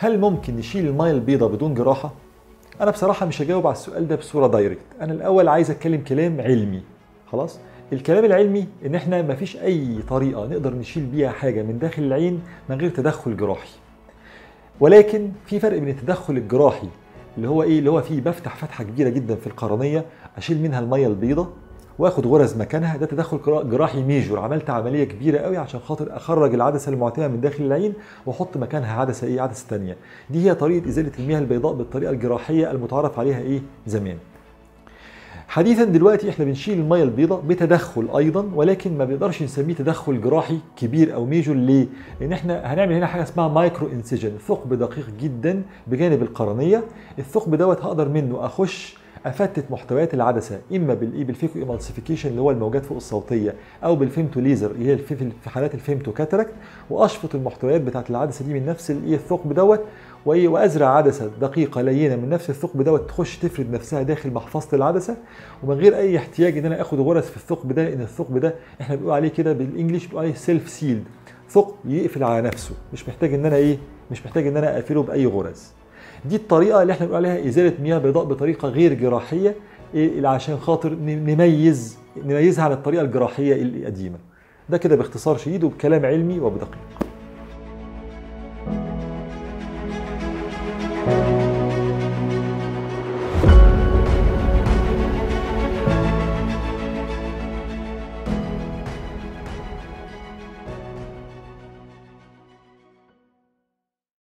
هل ممكن نشيل الميه البيضاء بدون جراحه انا بصراحه مش هجاوب على السؤال ده بصوره دايركت انا الاول عايز اتكلم كلام علمي خلاص الكلام العلمي ان احنا مفيش اي طريقه نقدر نشيل بيها حاجه من داخل العين من غير تدخل جراحي ولكن في فرق بين التدخل الجراحي اللي هو ايه اللي هو فيه بفتح فتحه كبيره جدا في القرنيه اشيل منها الميه البيضاء واخد غرز مكانها ده تدخل جراحي ميجور عملت عمليه كبيره قوي عشان خاطر اخرج العدسه المعتمه من داخل العين واحط مكانها عدسه ايه عدسه ثانيه دي هي طريقه ازاله المياه البيضاء بالطريقه الجراحيه المتعارف عليها ايه زمان حديثا دلوقتي احنا بنشيل الميه البيضاء بتدخل ايضا ولكن ما بنقدرش نسميه تدخل جراحي كبير او ميجور ليه؟ لان احنا هنعمل هنا حاجه اسمها مايكرو انسيجن ثقب دقيق جدا بجانب القرنيه الثقب دوت هقدر منه اخش افتت محتويات العدسه اما بالايه بالفيكو ايمالسيفيكيشن اللي هو الموجات فوق الصوتيه او بالفيمتو ليزر اللي هي في حالات الفيمتو كاتراكت واشفط المحتويات بتاعت العدسه دي من نفس الايه الثقب دوت وازرع عدسه دقيقه لينه من نفس الثقب دوت تخش تفرد نفسها داخل محفظه العدسه ومن غير اي احتياج ان انا اخد غرز في الثقب ده لان الثقب ده احنا بنقول عليه كده بالانجلش بنقول عليه سيلف سيلد ثقب يقفل على نفسه مش محتاج ان انا ايه مش محتاج ان انا اقفله باي غرز دي الطريقه اللي احنا بنقول عليها ازاله مياه بيضاء بطريقه غير جراحيه إيه عشان خاطر نميز نميزها عن الطريقه الجراحيه القديمه ده كده باختصار شديد وبكلام علمي وبدقيق